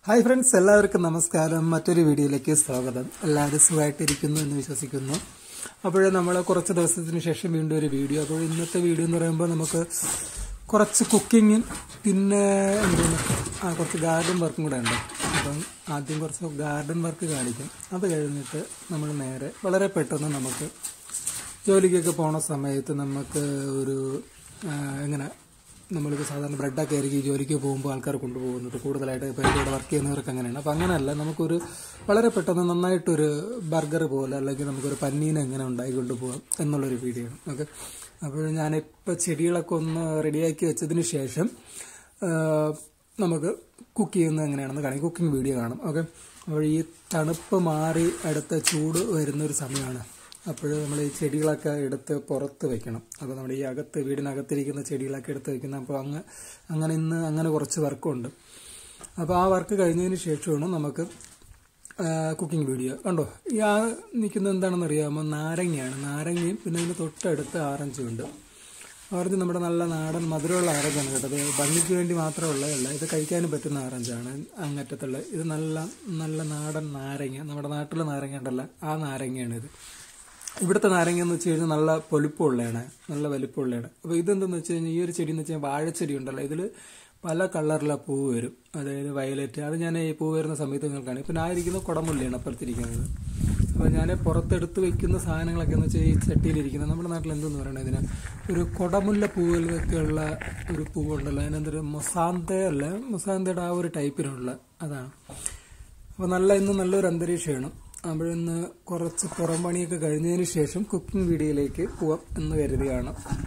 Hi friends എല്ലാവർക്കും നമസ്കാരം മറ്റൊരു വീഡിയോയിലേക്ക് സ്വാഗതം എല്ലാവരും സുഖമായിട്ടിരിക്കുന്നു എന്ന് വിശ്വസിക്കുന്നു അപ്പോൾ നമ്മൾ കുറച്ച് ദിവസത്തിന് ശേഷം വീണ്ടും ഒരു വീഡിയോ അപ്പോൾ ഇന്നത്തെ വീഡിയോ എന്ന് പറയുമ്പോൾ നമുക്ക് കുറച്ച് കുക്കിങ്ങും പിന്നെ എന്താണ് ആ കുറച്ച് ഗാർഡൻ വർക്കും കൂടെ ഉണ്ട് അപ്പം ആദ്യം കുറച്ച് ഗാർഡൻ വർക്ക് കാണിക്കും അത് കഴിഞ്ഞിട്ട് നമ്മൾ നേരെ വളരെ പെട്ടെന്ന് നമുക്ക് ജോലിക്കൊക്കെ പോണ സമയത്ത് നമുക്ക് ഒരു ആ, എങ്ങനെ നമ്മളിപ്പോൾ സാധാരണ ബ്രെഡൊക്കെ ആയിരിക്കും ഈ ജോലിക്ക് പോകുമ്പോൾ ആൾക്കാർ കൊണ്ടുപോകുന്നത് കൂടുതലായിട്ട് ഇപ്പോൾ എൻ്റെ ഇവിടെ വർക്ക് ചെയ്യുന്നവർക്ക് അങ്ങനെയാണ് അപ്പോൾ അങ്ങനെയല്ല നമുക്കൊരു വളരെ പെട്ടെന്ന് നന്നായിട്ടൊരു ബർഗർ പോലെ അല്ലെങ്കിൽ നമുക്കൊരു പന്നീനെ എങ്ങനെ ഉണ്ടാക്കി കൊണ്ടുപോകാം എന്നുള്ളൊരു വീഡിയോ ആണ് ഓക്കെ അപ്പോൾ ഞാനിപ്പോൾ ചെടികളൊക്കെ ഒന്ന് റെഡിയാക്കി വെച്ചതിന് ശേഷം ആ, നമുക്ക് കുക്ക് ചെയ്യുന്നത് എങ്ങനെയാണെന്ന് കാണാം കുക്കിംഗ് വീഡിയോ കാണും ഓക്കെ അപ്പോൾ ഈ തണുപ്പ് മാറി അടുത്ത ചൂട് വരുന്ന ഒരു സമയമാണ് അപ്പോൾ നമ്മൾ ഈ ചെടികളൊക്കെ എടുത്ത് പുറത്ത് വെക്കണം അപ്പോൾ നമ്മുടെ ഈ അകത്ത് വീടിനകത്തിരിക്കുന്ന ചെടികളൊക്കെ എടുത്ത് വെക്കണം അപ്പോൾ അങ്ങ് അങ്ങനെ ഇന്ന് അങ്ങനെ കുറച്ച് വർക്കുണ്ട് അപ്പോൾ ആ വർക്ക് കഴിഞ്ഞതിന് ശേഷമാണ് നമുക്ക് കുക്കിംഗ് വീഡിയോ കണ്ടോ ഈ ആ നിൽക്കുന്നത് എന്താണെന്ന് അറിയാമോ നാരങ്ങയാണ് നാരങ്ങയും പിന്നെ അതിന് തൊട്ടടുത്ത് ആറഞ്ചും ഉണ്ട് ഓറഞ്ച് നമ്മുടെ നല്ല നാടൻ മധുരമുള്ള ആറഞ്ചാണ് കേട്ടത് ഭംഗിക്ക് വേണ്ടി മാത്രമുള്ളതല്ല ഇത് കഴിക്കാനും പറ്റുന്ന ആറഞ്ചാണ് അങ്ങറ്റത്തുള്ള ഇത് നല്ല നല്ല നാടൻ നാരങ്ങ നമ്മുടെ നാട്ടിലെ നാരങ്ങ ഉണ്ടല്ലോ ആ നാരങ്ങയാണ് ഇത് ഇവിടുത്തെ നാരങ്ങ എന്ന് വെച്ച് കഴിഞ്ഞാൽ നല്ല പൊലിപ്പമുള്ളതാണ് നല്ല വലിപ്പമുള്ളതാണ് അപ്പോൾ ഇതെന്തെന്ന് വെച്ച് കഴിഞ്ഞാൽ ഈ ഒരു ചെടി എന്ന് വെച്ച് കഴിഞ്ഞാൽ വാഴച്ചെടി ഉണ്ടല്ലോ ഇതിൽ പല കളറിലെ പൂവ് വരും അതായത് വയലറ്റ് അത് ഞാൻ ഈ പൂ വരുന്ന സമയത്ത് നിങ്ങൾക്കാണ് ഇപ്പം ഞാൻ ഇരിക്കുന്ന കുടമുല്ലയാണ് അപ്പുറത്തിരിക്കുന്നത് അപ്പോൾ ഞാൻ പുറത്തെടുത്ത് വെക്കുന്ന സാധനങ്ങളൊക്കെ എന്ന് വെച്ചാൽ ഈ ചട്ടിയിലിരിക്കുന്നത് നമ്മുടെ നാട്ടിൽ എന്തെന്ന് പറയണത് ഇതിന് ഒരു കുടമുല്ല പൂവിലൊക്കെയുള്ള ഒരു പൂവുണ്ടല്ലോ അതിനെന്തൊരു മൊസാന്ത അല്ല മൊസാന്തയുടെ ആ ഒരു ടൈപ്പിനുള്ള അതാണ് അപ്പോൾ നല്ല ഇന്ന് നല്ലൊരു അന്തരീക്ഷമാണ് അപ്പോൾ ഇന്ന് കുറച്ച് പുറം പണിയൊക്കെ കഴിഞ്ഞതിന് ശേഷം കുക്കിംഗ് വീഡിയോയിലേക്ക് പോവാം എന്ന് കരുതിയാണ്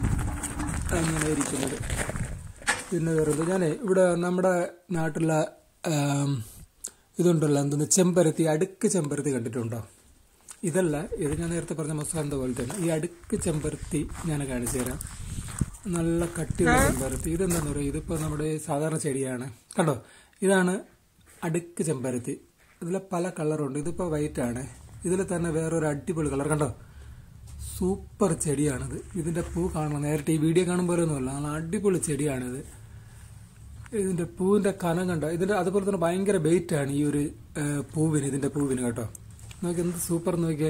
അങ്ങനെ ഇരിക്കുന്നത് പിന്നെ വെറുതെ ഞാനേ ഇവിടെ നമ്മുടെ നാട്ടിലെ ആം, ഇതുണ്ടല്ലോ എന്തെന്ന് ചെമ്പരത്തി അടുക്ക് ചെമ്പരത്തി കണ്ടിട്ടുണ്ടോ ഇതല്ല ഇത് ഞാൻ നേരത്തെ പറഞ്ഞ മസാന്ത പോലെ തന്നെ ഈ അടുക്ക് ചെമ്പരത്തി ഞാൻ കാണിച്ചു തരാം നല്ല കട്ടിയുള്ള ചെമ്പരത്തി ഇതെന്താന്ന് പറയുക ഇതിപ്പോൾ നമ്മുടെ സാധാരണ ചെടിയാണ് കണ്ടോ ഇതാണ് അടുക്ക് ചെമ്പരത്തി ഇതിൽ പല കളറുണ്ട് ഇതിപ്പോൾ വൈറ്റ് ആണ് ഇതിൽ തന്നെ വേറൊരു അടിപൊളി കളർ കണ്ടോ സൂപ്പർ ചെടിയാണിത് ഇതിന്റെ പൂ കാണണം നേരിട്ട് ഈ വീഡിയോ കാണുമ്പോൾ ഒന്നുമല്ല നല്ല അടിപൊളി ചെടിയാണിത് ഇതിന്റെ പൂവിന്റെ കനം കണ്ടോ ഇതിന്റെ അതുപോലെ തന്നെ ഭയങ്കര വെയിറ്റ് ആണ് ഈ ഒരു ആ, പൂവിന് ഇതിന്റെ പൂവിന് കേട്ടോ നോക്കി എന്ത് സൂപ്പർ നോക്കിയേ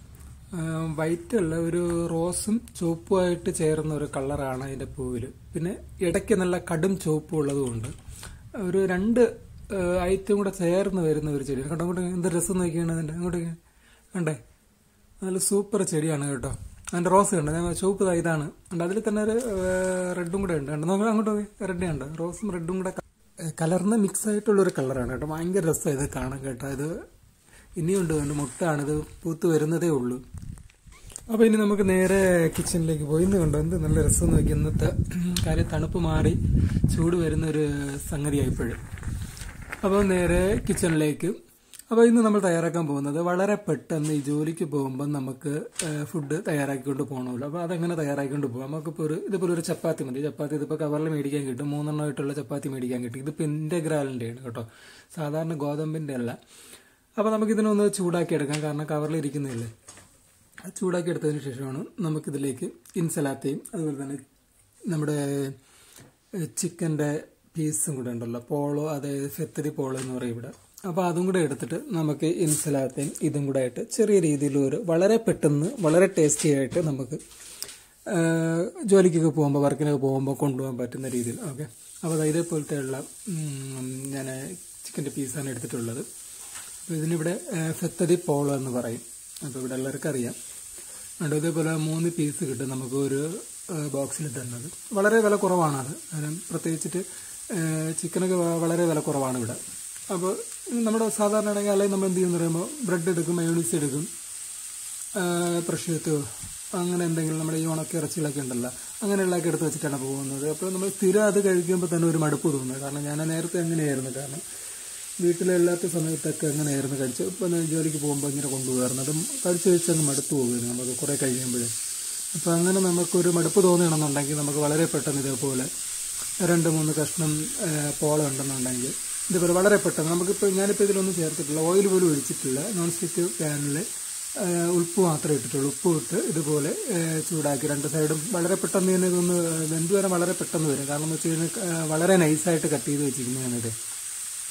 വൈറ്റ് അല്ല ഒരു റോസും ചുവപ്പുമായിട്ട് ചേർന്ന ഒരു കളറാണ് അതിന്റെ പൂവിൽ പിന്നെ ഇടയ്ക്ക് നല്ല കടും ചുവപ്പും ഉള്ളതുകൊണ്ട് ഒരു രണ്ട് ഐറ്റം കൂടെ ചേർന്ന് വരുന്ന ഒരു ചെടി കണ്ടോ അങ്ങോട്ട് എന്ത് രസം നോക്കിയാണ് അതിന്റെ അങ്ങോട്ട് കണ്ടേ നല്ല സൂപ്പർ ചെടിയാണ് കേട്ടോ അതിന്റെ റോസ് ഉണ്ട് ഞാൻ ചുവപ്പ് ദാ ഇതാണ് ഉണ്ട് അതിൽ തന്നെ ഒരു റെഡും കൂടെ ഉണ്ട് ഉണ്ട് നോക്കാം അങ്ങോട്ട് പോയി റെഡ് ഉണ്ട് റോസും റെഡും കൂടെ ക- ഏഹ് കലർന്ന മിക്സ് ആയിട്ടുള്ള ഒരു കളറാണ് കേട്ടോ ഭയങ്കര രസം ഇത് കാണാൻ കേട്ടോ ഇത് ഇനിയുണ്ട് കണ്ട് മുട്ടാണ് ഇത് പൂത്ത് വരുന്നതേ ഉള്ളൂ അപ്പൊ ഇനി നമുക്ക് നേരെ കിച്ചണിലേക്ക് പോയി ഇന്ന് കണ്ടോ എന്ത് നല്ല രസം നോക്കി ഇന്നത്തെ കാര്യം തണുപ്പ് മാറി ചൂട് വരുന്ന ഒരു സംഗതിയായിപ്പോഴും അപ്പോൾ നേരെ കിച്ചണിലേക്ക് അപ്പോൾ ഇന്ന് നമ്മൾ തയ്യാറാക്കാൻ പോകുന്നത് വളരെ പെട്ടെന്ന് ഈ ജോലിക്ക് പോകുമ്പോൾ നമുക്ക് ഫുഡ് തയ്യാറാക്കിക്കൊണ്ട് പോകണമല്ലോ അപ്പോൾ അതെങ്ങനെ തയ്യാറാക്കിക്കൊണ്ട് പോകാം നമുക്കിപ്പോൾ ഒരു ഇതിപ്പോൾ ഒരു ചപ്പാത്തി മതി ചപ്പാത്തി ഇതിപ്പോൾ കവറിൽ മേടിക്കാൻ കിട്ടും മൂന്നെണ്ണമായിട്ടുള്ള ചപ്പാത്തി മേടിക്കാൻ കിട്ടും ഇതിപ്പോൾ ഇൻ്റഗ്രാലിൻ്റെയാണ് കേട്ടോ സാധാരണ ഗോതമ്പിൻ്റെ അല്ല അപ്പോൾ നമുക്കിതിനൊന്ന് ചൂടാക്കി എടുക്കാം കാരണം കവറിൽ ഇരിക്കുന്നില്ലേ അത് ചൂടാക്കി എടുത്തതിന് ശേഷമാണ് നമുക്കിതിലേക്ക് ഇൻസലാത്തയും അതുപോലെ തന്നെ നമ്മുടെ ചിക്കൻ്റെ പീസും കൂടെ ഉണ്ടല്ലോ പോളോ അതായത് ഫെത്തരി പോളോ എന്ന് പറയും ഇവിടെ അപ്പോൾ അതും കൂടെ എടുത്തിട്ട് നമുക്ക് ഇൻസലാത്തയും ഇതും കൂടെ ആയിട്ട് ചെറിയ രീതിയിൽ ഒരു വളരെ പെട്ടെന്ന് വളരെ ടേസ്റ്റി ആയിട്ട് നമുക്ക് ആ, ജോലിക്കൊക്കെ പോകുമ്പോൾ വർക്കിനൊക്കെ പോകുമ്പോൾ കൊണ്ടുപോകാൻ പറ്റുന്ന രീതിയിൽ ഓക്കെ അപ്പോൾ അത് ഇതേപോലത്തെ ഉള്ള ഞാൻ ചിക്കൻ്റെ പീസാണ് എടുത്തിട്ടുള്ളത് അപ്പോൾ ഇതിനിവിടെ ഫെത്തരി പോളോ എന്ന് പറയും അപ്പോൾ ഇവിടെ എല്ലാവർക്കും അറിയാം ഉണ്ട് ഇതേപോലെ മൂന്ന് പീസ് കിട്ടും നമുക്ക് ഒരു ബോക്സിൽ തന്നത് വളരെ വില കുറവാണ് അത് കാരണം പ്രത്യേകിച്ചിട്ട് ഏഹ്, ചിക്കനൊക്കെ വ- വളരെ വില കുറവാണ് ഇവിടെ അപ്പോൾ നമ്മുടെ സാധാരണ ആണെങ്കിൽ അല്ലെങ്കിൽ നമ്മൾ എന്ത് ചെയ്യുമെന്ന് പറയുമ്പോൾ ബ്രെഡ് എടുക്കും മയോണീസ് എടുക്കും പ്രഷത്ത് അങ്ങനെ എന്തെങ്കിലും നമ്മുടെ ഈ ഉണക്ക ഇറച്ചികളൊക്കെ ഉണ്ടല്ലോ അങ്ങനെയുള്ളതൊക്കെ എടുത്ത് വെച്ചിട്ടാണ് പോകുന്നത് അപ്പോൾ നമ്മൾ സ്ഥിരം അത് കഴിക്കുമ്പോൾ തന്നെ ഒരു മടുപ്പ് തോന്നുന്നത് കാരണം ഞാൻ നേരത്തെ അങ്ങനെയായിരുന്നു കാരണം വീട്ടിലില്ലാത്ത സമയത്തൊക്കെ അങ്ങനെയായിരുന്നു കഴിച്ച് ഇപ്പം ഞാൻ ജോലിക്ക് പോകുമ്പോൾ ഇങ്ങനെ കൊണ്ടുപോകാറുണ്ട് അതും കഴിച്ച് കഴിച്ച് അങ്ങ് മടുത്ത് പോകുമായിരുന്നു നമുക്ക് കുറേ കഴിയുമ്പോൾ അപ്പോൾ അങ്ങനെ നമുക്കൊരു മടുപ്പ് തോന്നുകയാണെന്നുണ്ടെങ്കിൽ നമുക്ക് വളരെ പെട്ടെന്ന് ഇതേപോലെ രണ്ട് മൂന്ന് കഷ്ണം ഏഹ്, പോള ഉണ്ടെന്നുണ്ടെങ്കിൽ ഇതുപോലെ വളരെ പെട്ടെന്ന് നമുക്കിപ്പോൾ ഞാനിപ്പോൾ ഇതിലൊന്നും ചേർത്തിട്ടില്ല ഓയിൽ പോലും ഒഴിച്ചിട്ടില്ല നോൺ സ്റ്റിക്ക് പാനിൽ ഉപ്പ് മാത്രമേ ഇട്ടിട്ടുള്ളൂ ഉപ്പ് ഇട്ട് ഇതുപോലെ ഏഹ്, ചൂടാക്കി രണ്ട് സൈഡും വളരെ പെട്ടെന്ന് തന്നെ ഇതൊന്ന് വെന്ത് വരാൻ വളരെ പെട്ടെന്ന് വരും കാരണം എന്ന് വെച്ച് കഴിഞ്ഞാൽ ഏഹ്, വളരെ നൈസായിട്ട് കട്ട് ചെയ്ത് വെച്ചിരിക്കുന്നതാണിത്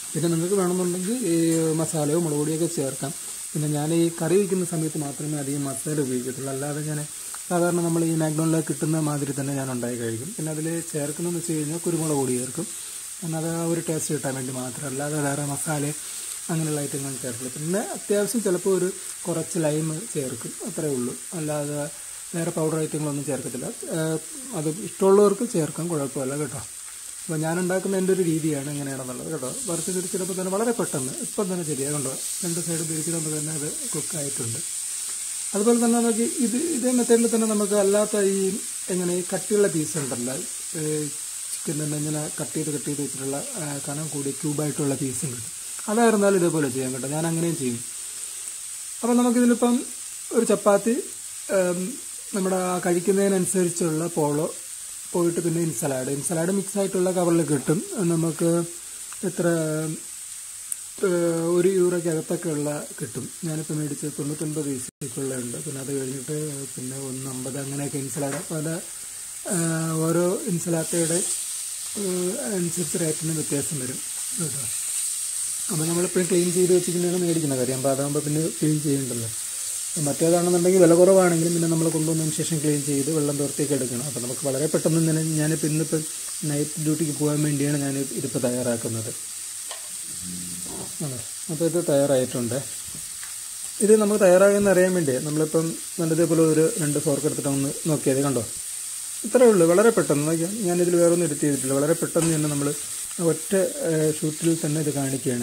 പിന്നെ നിങ്ങൾക്ക് വേണമെന്നുണ്ടെങ്കിൽ ഈ മസാലയോ മുളക് പൊടിയൊക്കെ ചേർക്കാം പിന്നെ ഞാൻ ഈ കറി വയ്ക്കുന്ന സമയത്ത് മാത്രമേ അധികം മസാല ഉപയോഗിക്കത്തുള്ളൂ അല്ലാതെ ഞാൻ സാധാരണ നമ്മൾ ഈ മാക്ഡോണിൽ കിട്ടുന്ന മാതിരി തന്നെ ഞാൻ ഉണ്ടാക്കി കഴിക്കും പിന്നെ അതിൽ ചേർക്കണമെന്ന് വെച്ച് കഴിഞ്ഞാൽ കുരുമുളക് പൊടി ചേർക്കും കാരണം അത് ആ ഒരു ടേസ്റ്റ് കിട്ടാൻ വേണ്ടി മാത്രം അല്ലാതെ വേറെ മസാല അങ്ങനെയുള്ള ഐറ്റങ്ങൾ ചേർക്കില്ല പിന്നെ അത്യാവശ്യം ചിലപ്പോൾ ഒരു കുറച്ച് ലൈം ചേർക്കും അത്രേ ഉള്ളൂ അല്ലാതെ വേറെ പൗഡർ ഐറ്റങ്ങളൊന്നും ചേർക്കത്തില്ല ഏഹ് അത് ഇഷ്ടമുള്ളവർക്ക് ചേർക്കാം കുഴപ്പമില്ല കേട്ടോ അപ്പോൾ ഞാൻ ഉണ്ടാക്കുന്ന എൻ്റെ ഒരു രീതിയാണ് എങ്ങനെയാണെന്നുള്ളത് കേട്ടോ വറുത്ത് തിരിച്ചിടുമ്പോൾ തന്നെ വളരെ പെട്ടെന്ന് ഇപ്പം തന്നെ ശരിയാ കണ്ടോ രണ്ട് സൈഡ് തിരിച്ചിടുമ്പോൾ തന്നെ അത് കുക്കായിട്ടുണ്ട് അതുപോലെ തന്നെ നോക്കി ഇത് ഇതേ മെത്തേഡിൽ തന്നെ നമുക്ക് അല്ലാത്ത ഈ എങ്ങനെ ഈ കട്ടിയുള്ള പീസ് ഉണ്ടല്ലോ ചിക്കൻ തന്നെ ഇങ്ങനെ കട്ട് ചെയ്ത് കട്ട് ചെയ്ത് വെച്ചിട്ടുള്ള ആ, കനം കൂടി ക്യൂബായിട്ടുള്ള പീസും കിട്ടും അതായിരുന്നാലും ഇതേപോലെ ചെയ്യാം കേട്ടോ ഞാൻ അങ്ങനെയും ചെയ്യും അപ്പം നമുക്കിതിലിപ്പം ഒരു ചപ്പാത്തി ഉം, നമ്മുടെ ആ കഴിക്കുന്നതിനനുസരിച്ചുള്ള പോളോ പോയിട്ട് പിന്നെ ഇൻസലാഡ് ഇൻസലാഡ് മിക്സ് ആയിട്ടുള്ള കവറിൽ കിട്ടും നമുക്ക് എത്ര ഏഹ്, ഒരു യൂറോയ്ക്ക് അകത്തൊക്കെ ഉള്ള കിട്ടും ഞാനിപ്പോൾ മേടിച്ച് തൊണ്ണൂറ്റൊൻപത് പൈസയ്ക്കുള്ള ഉണ്ട് പിന്നെ അത് കഴിഞ്ഞിട്ട് പിന്നെ ഒന്ന് അമ്പത് അങ്ങനെയൊക്കെ ഇൻസലാഡ് പല ഏഹ്, ഓരോ ഇൻസലാത്തയുടെ ഏഹ്, അനുസരിച്ച് റേറ്റിന് വ്യത്യാസം വരും കേട്ടോ അപ്പോൾ നമ്മളിപ്പോഴും ക്ലീൻ ചെയ്ത് വെച്ചിരിക്കുന്നതാണ് മേടിക്കുന്ന കാര്യം അപ്പോൾ അതാകുമ്പോൾ പിന്നെ ക്ലീൻ ചെയ്യണ്ടല്ലോ മറ്റേതാണെന്നുണ്ടെങ്കിൽ വില കുറവാണെങ്കിലും പിന്നെ നമ്മൾ കൊണ്ടുവന്നതിന് ശേഷം ക്ലീൻ ചെയ്ത് വെള്ളം തോർത്തേക്ക് എടുക്കണം അപ്പോൾ നമുക്ക് വളരെ പെട്ടെന്ന് തന്നെ ഞാനിപ്പോൾ ഇന്നിപ്പോൾ നൈറ്റ് ഡ്യൂട്ടിക്ക് പോകാൻ വേണ്ടിയാണ് ഞാൻ ഇതിപ്പോൾ തയ്യാറാക്കുന്നത് ആണോ അപ്പോൾ ഇത് തയ്യാറായിട്ടുണ്ട് ഇത് നമുക്ക് തയ്യാറാകുമെന്ന് അറിയാൻ വേണ്ടി നമ്മളിപ്പം നല്ലതേപോലെ ഒരു രണ്ട് ഫോർക്ക് എടുത്തിട്ട് ഒന്ന് നോക്കിയത് കണ്ടോ ഇത്രയേ ഉള്ളൂ വളരെ പെട്ടെന്ന് നോക്കിയാൽ ഞാനിതിൽ വേറെ ഒന്നും എഡിറ്റ് ചെയ്തിട്ടില്ല വളരെ പെട്ടെന്ന് തന്നെ നമ്മൾ ഒറ്റ ഷൂട്ടിൽ തന്നെ ഇത് കാണിക്കുകയാണ്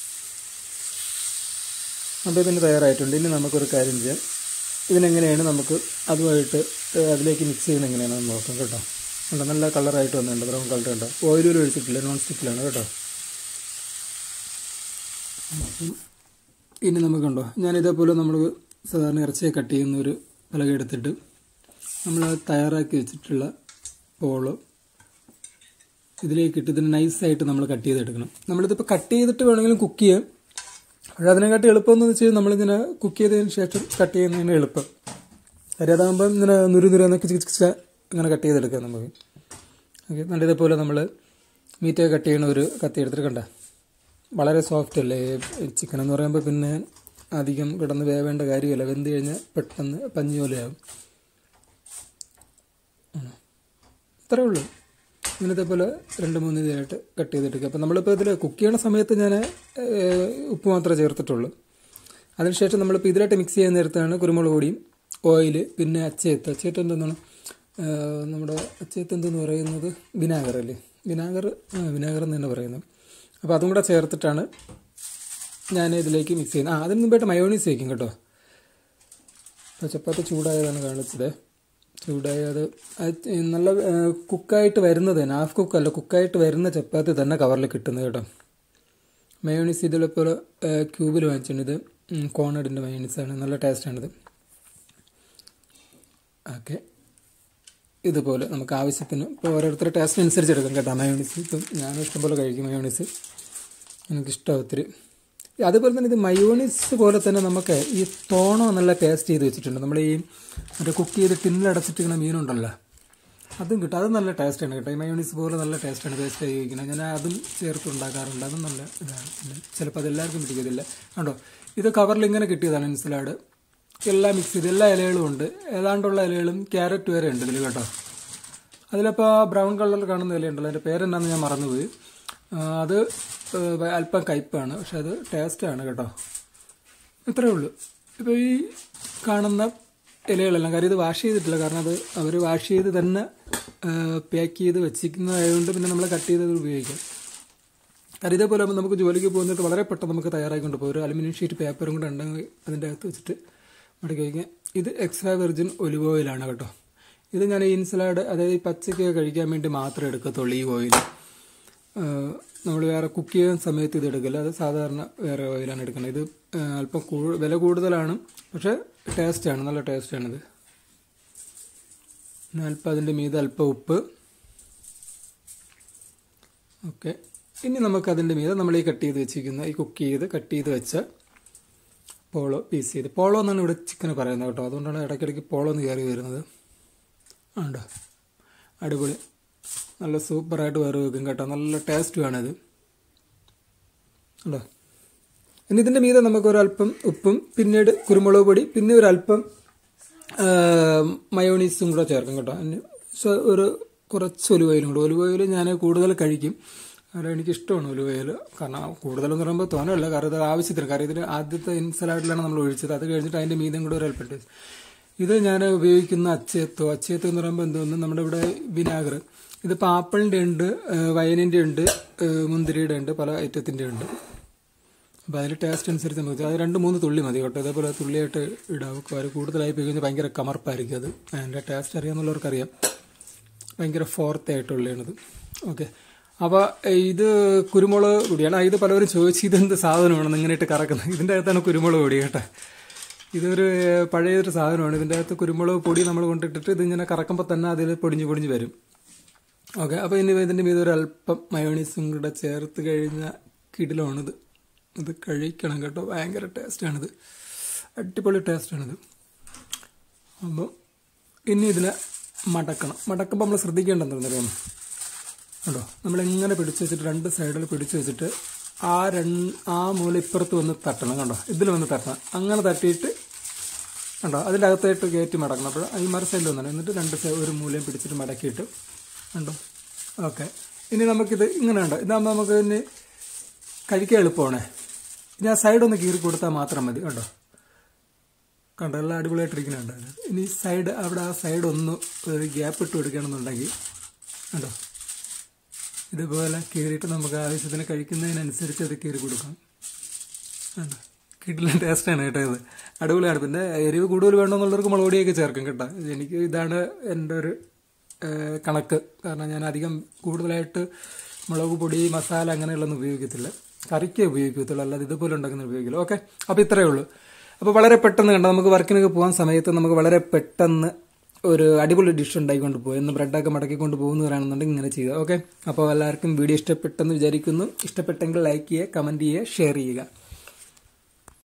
അപ്പോൾ ഇതിന് തയ്യാറായിട്ടുണ്ട് ഇനി നമുക്കൊരു കാര്യം ചെയ്യാം ഇതിനെങ്ങനെയാണ് നമുക്ക് അതുമായിട്ട് ഏഹ്, അതിലേക്ക് മിക്സ് ചെയ്യുന്നത് എങ്ങനെയാണെന്ന് നോക്കാം കേട്ടോ കണ്ടോ നല്ല കളറായിട്ട് വന്നിട്ടുണ്ട് ബ്രൗൺ കളർ കണ്ടോ ഓയിലൊരു ഒഴിച്ചിട്ടില്ല നോൺ സ്റ്റിക്കിലാണ് കേട്ടോ അപ്പം ഇനി നമുക്കുണ്ടോ ഞാൻ ഇതേപോലെ നമ്മൾ സാധാരണ ഇറച്ചിയെ കട്ട് ചെയ്യുന്ന ഒരു പലക എടുത്തിട്ട് നമ്മൾ തയ്യാറാക്കി വെച്ചിട്ടുള്ള പോളോ ഇതിലേക്ക് ഇട്ട് ഇതിന് നൈസായിട്ട് നമ്മൾ കട്ട് ചെയ്തെടുക്കണം നമ്മളിതിപ്പോൾ കട്ട് ചെയ്തിട്ട് വേണമെങ്കിലും കുക്ക് ചെയ്യാം പക്ഷെ അതിനെക്കാട്ടി എളുപ്പം എന്ന് വെച്ച് കഴിഞ്ഞാൽ നമ്മളിങ്ങനെ കുക്ക് ചെയ്തതിന് ശേഷം കട്ട് ചെയ്യുന്നതിന് എളുപ്പം കാര്യം അതാകുമ്പോൾ ഇങ്ങനെ നുരു നുരുന്നൊക്കെ ചിക്ക് ചിക്ക ഇങ്ങനെ കട്ട് ചെയ്തെടുക്കാം നമുക്ക് ഓക്കെ നല്ല ഇതേപോലെ നമ്മൾ മീറ്റൊക്കെ കട്ട് ചെയ്യണ ഒരു കത്തി എടുത്തിട്ട് കണ്ട വളരെ സോഫ്റ്റ് അല്ലേ ചിക്കൻ എന്ന് പറയുമ്പോൾ പിന്നെ അധികം കിടന്ന് വേവേണ്ട കാര്യമില്ല വെന്ത് കഴിഞ്ഞാൽ പെട്ടെന്ന് പഞ്ഞി പോലെയാവും ആണോ? ഇത്രേ ഉള്ളൂ ഇങ്ങനത്തെ പോലെ രണ്ട് മൂന്ന് ഇതായിട്ട് കട്ട് ചെയ്തെടുക്കുക അപ്പോൾ നമ്മളിപ്പോൾ ഇതിൽ കുക്ക് ചെയ്യണ സമയത്ത് ഞാൻ ഏഹ്, ഉപ്പ് മാത്രമേ ചേർത്തിട്ടുള്ളൂ അതിനുശേഷം നമ്മളിപ്പോൾ ഇതിലായിട്ട് മിക്സ് ചെയ്യാൻ നേരത്താണ് കുരുമുളക് പൊടിയും ഓയിൽ പിന്നെ അച്ചയത്ത് അച്ചയത്ത് എന്തെന്നാണ് ഏഹ്, നമ്മുടെ അച്ചയത്ത് എന്തെന്ന് പറയുന്നത് വിനാഗർ അല്ലേ വിനാഗർ ആ വിനാഗർ എന്ന് തന്നെ പറയുന്നത് അപ്പോൾ അതും കൂടെ ചേർത്തിട്ടാണ് ഞാൻ ഇതിലേക്ക് മിക്സ് ചെയ്യുന്നത് ആ അതിന് മുമ്പായിട്ട് മയോണീസ് വയ്ക്കും കേട്ടോ അപ്പോൾ ചപ്പാത്തി ചൂടായതാണ് കാണിച്ചത് ചൂടായ അത് അത് നല്ല ഏഹ്, കുക്കായിട്ട് വരുന്നത് തന്നെ ഹാഫ് കുക്കല്ല കുക്കായിട്ട് വരുന്ന ചപ്പാത്തി തന്നെ കവറിൽ കിട്ടുന്നത് കേട്ടോ മയോണീസ് ഇതിലിപ്പോൾ ക്യൂബിൽ വാങ്ങിച്ചിട്ടുണ്ട് ഇത് ഉം, കോണഡിൻ്റെ മയോണീസാണ് നല്ല ടേസ്റ്റാണിത് ഓക്കെ ഇതുപോലെ നമുക്ക് ആവശ്യത്തിന് ഇപ്പോൾ ഓരോരുത്തരുടെ ടേസ്റ്റ് അനുസരിച്ച് എടുക്കാം കേട്ടോ മയോണീസ് ഇപ്പം ഞാനും ഇഷ്ടംപോലെ കഴിക്കും മയോണീസ് എനിക്കിഷ്ടമാണ് ഒത്തിരി അതുപോലെ തന്നെ ഇത് മയോണീസ് പോലെ തന്നെ നമുക്ക് ഈ തോണോ നല്ല പേസ്റ്റ് ചെയ്ത് വെച്ചിട്ടുണ്ട് നമ്മൾ ഈ മറ്റേ കുക്ക് ചെയ്ത് ടിന്നിലടച്ചിട്ടിരിക്കുന്ന മീനുണ്ടല്ലോ അതും കിട്ടും അത് നല്ല ടേസ്റ്റാണ് കേട്ടോ ഈ മയോണീസ് പോലെ നല്ല ടേസ്റ്റാണ് പേസ്റ്റ് ആയി വയ്ക്കുന്നത് ഞാൻ അതും ചേർത്ത് ഉണ്ടാക്കാറുണ്ട് അതും നല്ല ഇതാണ് പിന്നെ ചിലപ്പോൾ അത് എല്ലാവർക്കും പിടിക്കത്തില്ല കണ്ടോ ഇത് കവറിൽ ഇങ്ങനെ കിട്ടിയതാണ് ഇൻസലാഡ് എല്ലാം മിക്സ് ചെയ്ത് എല്ലാ ഇലകളും ഉണ്ട് ഏതാണ്ടുള്ള ഇലകളും ക്യാരറ്റ് വരെ ഉണ്ട് ഇതിൽ കേട്ടോ അതിലിപ്പോൾ ബ്രൗൺ കളറിൽ കാണുന്ന ഇലയുണ്ടല്ലോ അതിൻ്റെ പേരെന്താണെന്ന് ഞാൻ മറന്നുപോയി ആ, അത് ഏഹ്, അല്പം കയ്പ്പാണ് പക്ഷെ അത് ടേസ്റ്റാണ് കേട്ടോ ഇത്രയേ ഉള്ളൂ ഇപ്പോൾ ഈ കാണുന്ന ഇലകളെല്ലാം കാര്യം ഇത് വാഷ് ചെയ്തിട്ടില്ല കാരണം അത് അവർ വാഷ് ചെയ്ത് തന്നെ പാക്ക് ചെയ്ത് വെച്ചിരിക്കുന്നതായതുകൊണ്ട് പിന്നെ നമ്മൾ കട്ട് ചെയ്ത് അത് ഉപയോഗിക്കാം കാരണം ഇതേപോലെ ആകുമ്പോൾ നമുക്ക് ജോലിക്ക് പോകുന്നിട്ട് വളരെ പെട്ടെന്ന് നമുക്ക് തയ്യാറാക്കിക്കൊണ്ട് പോകും ഒരു അലുമിനിയം ഷീറ്റ് പേപ്പറും കൂടെ ഉണ്ടെങ്കിൽ അതിൻ്റെ അകത്ത് വെച്ചിട്ട് മടക്കി വയ്ക്കാം ഇത് എക്സ്ട്രാ വെർജിൻ ഒലിവ് ഓയിലാണ് കേട്ടോ ഇത് ഞാൻ ഈ ഇൻസലാഡ് അതായത് ഈ പച്ചയ്ക്ക് കഴിക്കാൻ വേണ്ടി മാത്രമേ എടുക്കത്തുള്ളൂ ഈ ഓയിൽ നമ്മൾ വേറെ കുക്ക് ചെയ്യുന്ന സമയത്ത് ഇത് എടുക്കില്ല അത് സാധാരണ വേറെ ഓയിലാണ് എടുക്കുന്നത് ഇത് ആ, അല്പം കൂ- വില കൂടുതലാണ് പക്ഷേ ടേസ്റ്റാണ് നല്ല ടേസ്റ്റാണിത് പിന്നെ അല്പം അതിൻ്റെ മീതെ അല്പം ഉപ്പ് ഓക്കെ ഇനി നമുക്ക് അതിൻ്റെ മീതെ നമ്മൾ ഈ കട്ട് ചെയ്ത് വെച്ചിരിക്കുന്ന ഈ കുക്ക് ചെയ്ത് കട്ട് ചെയ്ത് വെച്ച പോളോ പീസ് ചെയ്ത് പോളോ എന്നാണ് ഇവിടെ ചിക്കന് പറയുന്നത് കേട്ടോ അതുകൊണ്ടാണ് ഇടയ്ക്കിടയ്ക്ക് പോളോ എന്ന് കയറി വരുന്നത് ഉണ്ടോ അടിപൊളി നല്ല സൂപ്പറായിട്ട് വേറെ വെക്കും കേട്ടോ നല്ല ടേസ്റ്റുമാണിത് ഉണ്ടോ ഇനി ഇതിൻ്റെ മീതെ നമുക്ക് ഒരല്പം ഉപ്പും പിന്നീട് കുരുമുളക് പൊടി പിന്നെ ഒരല്പം മയോണീസും കൂടെ ചേർക്കും കേട്ടോ അതിന് സ- ഒരു കുറച്ച് ഒലിവ് ഓയിലും കൂടെ ഒലിവ് ഓയിൽ ഞാൻ കൂടുതൽ കഴിക്കും കാരണം എനിക്കിഷ്ടമാണ് ഒലിവ് ഓയിൽ കാരണം കൂടുതലെന്ന് പറയുമ്പോൾ തോന്നല്ല കാരണം ഇത് ആവശ്യത്തിന് കാരണം ഇതിന് ആദ്യത്തെ ഇൻസലാഡിലാണ് നമ്മൾ ഒഴിച്ചത് അത് കഴിഞ്ഞിട്ട് അതിൻ്റെ മീതം കൂടെ ഒരു അല്പം ടേസ്റ്റ് ഇത് ഞാൻ ഉപയോഗിക്കുന്ന അച്ചയത്തോ അച്ചയത്തോ എന്ന് പറയുമ്പോൾ എന്തോന്ന് നമ്മുടെ ഇവിടെ വിനാഗർ ഇതിപ്പോൾ ആപ്പിളിൻ്റെ ഉണ്ട് ഏഹ് വയനിൻ്റെ ഉണ്ട് ഏഹ് മുന്തിരിയുടെ ഉണ്ട് പല ഐറ്റത്തിൻ്റെ ഉണ്ട് അപ്പോൾ അതിൻ്റെ ടേസ്റ്റ് അനുസരിച്ച് നമുക്ക് അത് രണ്ട് മൂന്ന് തുള്ളി മതി കേട്ടോ ഇതേപോലെ തുള്ളിയായിട്ട് ഇടാം അത് കൂടുതലായി പോയി കഴിഞ്ഞാൽ ഭയങ്കര കമർപ്പായിരിക്കും അത് അതിൻ്റെ ടേസ്റ്റ് അറിയാമെന്നുള്ളവർക്കറിയാം ഭയങ്കര ഫോർത്ത് ആയിട്ടുള്ളതാണിത് ഓക്കെ അപ്പോൾ ഇത് കുരുമുളക് പൊടിയാണ് ആ, ഇത് പലവരും ചോദിച്ചു ഇതെന്ത് സാധനമാണ് ഇങ്ങനെയിട്ട് കറക്കുന്നത് ഇതിൻ്റെ അകത്താണ് കുരുമുളക് പൊടി കേട്ടോ ഇതൊരു പഴയൊരു സാധനമാണ് ഇതിൻ്റെ അകത്ത് കുരുമുളക് പൊടി നമ്മൾ കൊണ്ടിട്ടിട്ട് ഇതിങ്ങനെ കറക്കുമ്പോൾ തന്നെ അതിൽ പൊടിഞ്ഞ് പൊടിഞ്ഞ് വരും ഓക്കെ അപ്പോൾ ഇനി ഇതിൻ്റെ മീതെ ഒരു അല്പം മയോണീസും കൂടെ ചേർത്ത് കഴിഞ്ഞ കിടിലമാണിത് ഇത് കഴിക്കണം കേട്ടോ ഭയങ്കര ടേസ്റ്റാണിത് അടിപൊളി ടേസ്റ്റാണിത് അപ്പോൾ ഇനി ഇതിനെ മടക്കണം മടക്കുമ്പോൾ നമ്മൾ ശ്രദ്ധിക്കേണ്ടതെന്ന് അറിയാമോ കേട്ടോ നമ്മളിങ്ങനെ പിടിച്ച് വെച്ചിട്ട് രണ്ട് സൈഡിൽ പിടിച്ച് വെച്ചിട്ട് ആ രണ്ട് ആ മൂല ഇപ്പുറത്ത് വന്ന് തട്ടണം കണ്ടോ ഇതിൽ വന്ന് തട്ടണം അങ്ങനെ തട്ടിയിട്ട് കണ്ടോ അതിൻ്റെ അകത്തായിട്ട് കയറ്റി മടക്കണം അപ്പോൾ ഈ മറു സൈഡിൽ വന്നാണ് എന്നിട്ട് രണ്ട് സൈഡ് ഒരു മൂലയും പിടിച്ചിട്ട് മടക്കിയിട്ട് കണ്ടോ ഓക്കെ ഇനി നമുക്കിത് ഇങ്ങനെ ഉണ്ടോ ഇതാകുമ്പോൾ നമുക്ക് ഇനി കഴിക്കാൻ എളുപ്പമാണ് ഇനി ആ സൈഡ് ഒന്ന് കീറി കൊടുത്താൽ മാത്രം മതി കണ്ടോ കണ്ടോ എല്ലാം അടിപൊളിയായിട്ടിരിക്കുന്നുണ്ട് അത്. ഇനി സൈഡ് അവിടെ ആ സൈഡ് ഒന്ന് ഒരു ഗ്യാപ്പ് ഇട്ട് കൊടുക്കുകയാണെന്നുണ്ടെങ്കിൽ കണ്ടോ ഇതുപോലെ കീറിയിട്ട് നമുക്ക് ആവശ്യത്തിന് കഴിക്കുന്നതിനനുസരിച്ച് അത് കീറി കൊടുക്കാം കണ്ടോ കിട്ടില്ല ടേസ്റ്റാണ് കേട്ടോ ഇത് അടിപൊളിയാണ് പിന്നെ എരിവ് കൂടുതൽ വേണമെന്നുള്ളവർക്ക് മുളക് പൊടിയൊക്കെ ചേർക്കും കേട്ടോ എനിക്ക് ഇതാണ് എൻ്റെ ഒരു ഏഹ്, കണക്ക് കാരണം ഞാൻ അധികം കൂടുതലായിട്ട് മുളക് പൊടി മസാല അങ്ങനെയുള്ളതൊന്നും ഉപയോഗിക്കത്തില്ല കറിക്ക് ഉപയോഗിക്കത്തുള്ളൂ അല്ലാതെ ഇതുപോലെ ഉണ്ടാക്കുന്ന ഉപയോഗിക്കില്ല ഓക്കെ അപ്പോൾ ഇത്രയേ ഉള്ളൂ അപ്പോൾ വളരെ പെട്ടെന്ന് കണ്ടോ നമുക്ക് വർക്കിനൊക്കെ പോകാൻ സമയത്ത് നമുക്ക് വളരെ പെട്ടെന്ന് ഒരു അടിപൊളി ഡിഷ് ഉണ്ടാക്കിക്കൊണ്ട് പോകും എന്ന് ബ്രെഡൊക്കെ മടക്കിക്കൊണ്ട് പോകുന്നവരാണെന്നുണ്ടെങ്കിൽ ഇങ്ങനെ ചെയ്യുക ഓക്കെ അപ്പോൾ എല്ലാവർക്കും വീഡിയോ ഇഷ്ടപ്പെട്ടെന്ന് വിചാരിക്കുന്നു ഇഷ്ടപ്പെട്ടെങ്കിൽ ലൈക്ക് ചെയ്യുക കമൻറ്റ് ചെയ്യുക ഷെയർ ചെയ്യുക